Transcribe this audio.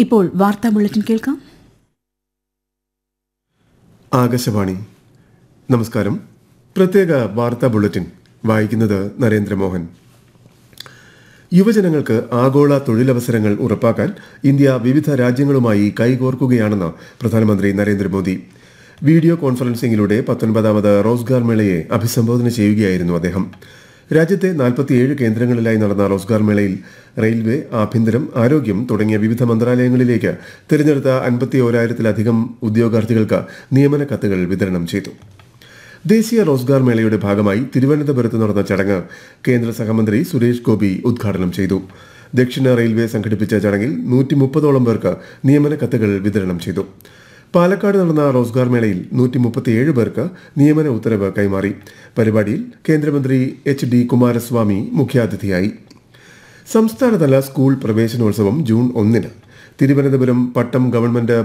ഇപ്പോൾ വാർത്താ ബുള്ളറ്റിൻ കേൾക്കാം ആകാശവാണി നമസ്കാരം പ്രത്യേക വാർത്താ ബുള്ളറ്റിൻ വായിക്കുന്നത് നരേന്ദ്രമോഹൻ യുവജനങ്ങൾക്ക് ആഗോള തൊഴിലവസരങ്ങൾ ഉറപ്പാക്കാൻ ഇന്ത്യ വിവിധ രാജ്യങ്ങളുമായി കൈകോർക്കുകയാണെന്ന് പ്രധാനമന്ത്രി നരേന്ദ്രമോദി വീഡിയോ കോൺഫറൻസിംഗിലൂടെ പത്തൊൻപതാമത് റോസ്ഗാർ മേളയെ അഭിസംബോധന ചെയ്യുകയായിരുന്നു അദ്ദേഹം രാജ്യത്തെ നാൽപ്പത്തിയേഴ് കേന്ദ്രങ്ങളിലായി നടന്ന റോസ്ഗാർ മേളയിൽ റെയിൽവേ ആഭ്യന്തരം ആരോഗ്യം തുടങ്ങിയ വിവിധ മന്ത്രാലയങ്ങളിലേക്ക് തിരഞ്ഞെടുത്ത അൻപത്തി ഓരായിരത്തിലധികം ഉദ്യോഗാർത്ഥികൾക്ക് നിയമന കത്തുകൾ വിതരണം ചെയ്തു ദേശീയ റോസ്ഗാർ മേളയുടെ ഭാഗമായി തിരുവനന്തപുരത്ത് നടന്ന ചടങ്ങ് കേന്ദ്ര സഹമന്ത്രി സുരേഷ് ഗോപി ഉദ്ഘാടനം ചെയ്തു ദക്ഷിണ റെയിൽവേ സംഘടിപ്പിച്ച ചടങ്ങിൽ നൂറ്റി മുപ്പതോളം പേർക്ക് നിയമന കത്തുകൾ വിതരണം ചെയ്തു പാലക്കാട് നടന്ന റോസ്ഗാർ മേളയിൽ നൂറ്റി മുപ്പത്തിയേഴ് പേർക്ക് നിയമന ഉത്തരവ് കൈമാറി പരിപാടിയിൽ കേന്ദ്രമന്ത്രി എച്ച് ഡി കുമാരസ്വാമി മുഖ്യാതിഥിയായി സംസ്ഥാനതല സ്കൂൾ പ്രവേശനോത്സവം ജൂൺ ഒന്നിന് തിരുവനന്തപുരം പട്ടം ഗവൺമെന്റ്